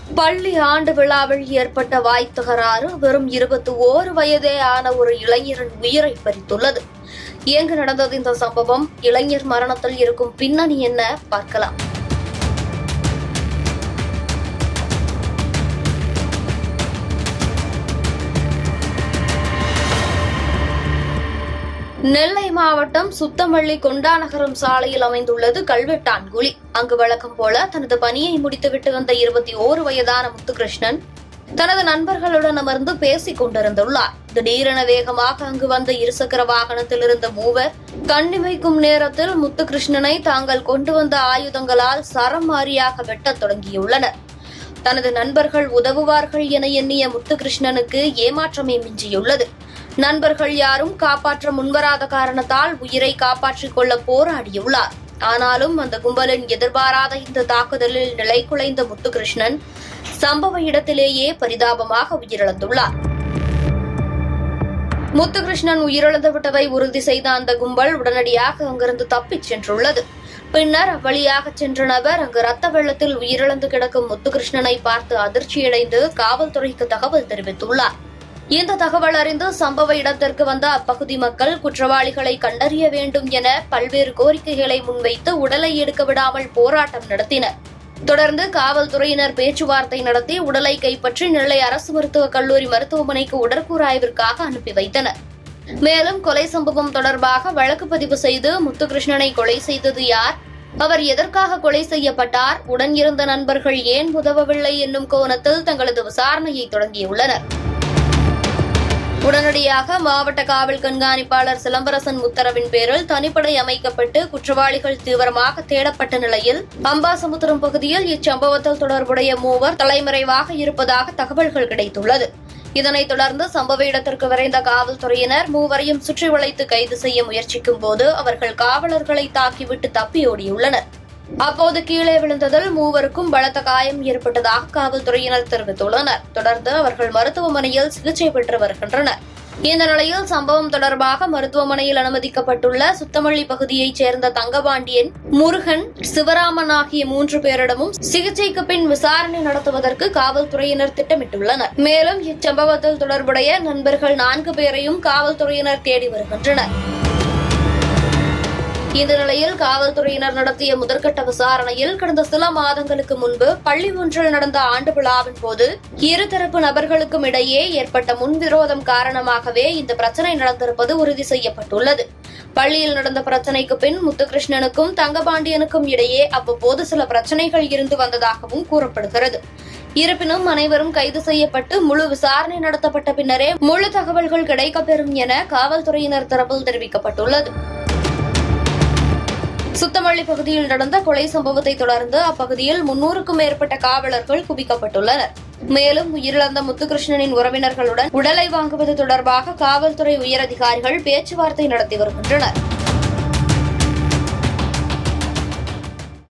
பள்ளி ஆண்டு விழாவில் ஏற்பட்ட வாய் தகராறு வெறும் இருபத்தி ஓரு வயதே ஆன ஒரு இளைஞரின் உயிரை பறித்துள்ளது எங்கு நடந்தது இந்த சம்பவம் இளைஞர் மரணத்தில் இருக்கும் பின்னணி என்ன பார்க்கலாம் நெல்லை மாவட்டம் சுத்தமல்லி கொண்டாநகரம் சாலையில் அமைந்துள்ளது கல்வெட்டான்குழி அங்கு வழக்கம் போல தனது பணியை முடித்துவிட்டு வந்த இருபத்தி ஓரு வயதான முத்துகிருஷ்ணன் தனது நண்பர்களுடன் அமர்ந்து பேசிக் கொண்டிருந்துள்ளார் திடீரென வேகமாக அங்கு வந்த இருசக்கர வாகனத்தில் இருந்த மூவர் கண்ணிமைக்கும் நேரத்தில் முத்துகிருஷ்ணனை தாங்கள் கொண்டு வந்த ஆயுதங்களால் சரமாரியாக வெட்டத் தொடங்கியுள்ளனர் தனது நண்பர்கள் உதவுவார்கள் என எண்ணிய முத்துகிருஷ்ணனுக்கு ஏமாற்றமே மிஞ்சியுள்ளது நண்பர்கள் யாரும் காப்பாற்ற முன்வராத காரணத்தால் உயிரை காப்பாற்றிக் கொள்ள போராடியுள்ளார் ஆனாலும் அந்த கும்பலின் எதிர்பாராத இந்த தாக்குதலில் நிலைகுலைந்த முத்துகிருஷ்ணன் சம்பவ இடத்திலேயே பரிதாபமாக உயிரிழந்துள்ளார் முத்துகிருஷ்ணன் உயிரிழந்து விட்டதை உறுதி செய்த அந்த கும்பல் உடனடியாக அங்கிருந்து தப்பிச் சென்றுள்ளது பின்னர் அவ்வழியாக சென்ற நபர் அங்கு ரத்த வெள்ளத்தில் உயிரிழந்து கிடக்கும் முத்துகிருஷ்ணனை பார்த்து அதிர்ச்சியடைந்து காவல்துறைக்கு தகவல் தெரிவித்துள்ளார் இந்த தகவல் அறிந்து சம்பவ இடத்திற்கு வந்த அப்பகுதி மக்கள் குற்றவாளிகளை கண்டறிய வேண்டும் என பல்வேறு கோரிக்கைகளை முன்வைத்து உடலை எடுக்க விடாமல் போராட்டம் நடத்தினர் தொடர்ந்து காவல்துறையினர் பேச்சுவார்த்தை நடத்தி உடலை கைப்பற்றி நெல்லை அரசு மருத்துவக் கல்லூரி மருத்துவமனைக்கு உடற்கூறாய்விற்காக அனுப்பி வைத்தனர் மேலும் கொலை சம்பவம் தொடர்பாக வழக்கு பதிவு செய்து முத்துகிருஷ்ணனை கொலை செய்தது யார் அவர் எதற்காக கொலை செய்யப்பட்டார் உடன் இருந்த நண்பர்கள் ஏன் உதவவில்லை என்னும் கோணத்தில் தங்களது விசாரணையை தொடங்கியுள்ளனர் உடனடியாக மாவட்ட காவல் கண்காணிப்பாளர் சிலம்பரசன் உத்தரவின் பேரில் தனிப்படை அமைக்கப்பட்டு குற்றவாளிகள் தீவிரமாக தேடப்பட்ட நிலையில் அம்பாசமுத்திரம் பகுதியில் இச்சம்பவத்தில் தொடர்புடைய மூவர் தலைமறைவாக இருப்பதாக தகவல்கள் கிடைத்துள்ளது இதனைத் தொடர்ந்து சம்பவ இடத்திற்கு விரைந்த காவல்துறையினர் மூவரையும் சுற்றி வளைத்து கைது செய்ய முயற்சிக்கும் போது அவர்கள் காவலர்களை தாக்கிவிட்டு தப்பியோடியுள்ளனர் அப்போது கீழே விழுந்ததில் மூவருக்கும் பலத்த காயம் ஏற்பட்டதாக காவல்துறையினர் தெரிவித்துள்ளனர் தொடர்ந்து அவர்கள் மருத்துவமனையில் சிகிச்சை பெற்று வருகின்றனர் இந்த நிலையில் சம்பவம் தொடர்பாக மருத்துவமனையில் அனுமதிக்கப்பட்டுள்ள சுத்தமல்லி பகுதியைச் சேர்ந்த தங்கபாண்டியன் முருகன் சிவராமன் ஆகிய மூன்று பேரிடமும் சிகிச்சைக்கு பின் விசாரணை நடத்துவதற்கு காவல்துறையினர் திட்டமிட்டுள்ளனர் மேலும் இச்சம்பவத்தில் தொடர்புடைய நண்பர்கள் நான்கு பேரையும் காவல்துறையினர் தேடி வருகின்றனர் இந்த நிலையில் காவல்துறையினர் நடத்திய முதற்கட்ட விசாரணையில் கடந்த சில மாதங்களுக்கு முன்பு பள்ளி ஒன்றில் நடந்த ஆண்டு விழாவின் போது இருதரப்பு நபர்களுக்கும் இடையே ஏற்பட்ட முன்விரோதம் காரணமாகவே இந்த பிரச்சனை நடந்திருப்பது உறுதி செய்யப்பட்டுள்ளது பள்ளியில் நடந்த பிரச்சனைக்கு பின் முத்துகிருஷ்ணனுக்கும் தங்கபாண்டியனுக்கும் இடையே அவ்வப்போது சில பிரச்சனைகள் இருந்து வந்ததாகவும் கூறப்படுகிறது இருப்பினும் அனைவரும் கைது செய்யப்பட்டு முழு விசாரணை நடத்தப்பட்ட பின்னரே முழு தகவல்கள் கிடைக்கப்பெறும் என காவல்துறையினர் தரப்பில் தெரிவிக்கப்பட்டுள்ளது சுத்தமல்லி பகுதியில் நடந்த கொலை சம்பவத்தை தொடர்ந்து அப்பகுதியில் முன்னூறுக்கும் மேற்பட்ட காவலர்கள் குவிக்கப்பட்டுள்ளனர் மேலும் உயிரிழந்த முத்துகிருஷ்ணனின் உறவினர்களுடன் உடலை வாங்குவது தொடர்பாக காவல்துறை உயரதிகாரிகள் பேச்சுவார்த்தை நடத்தி வருகின்றனர்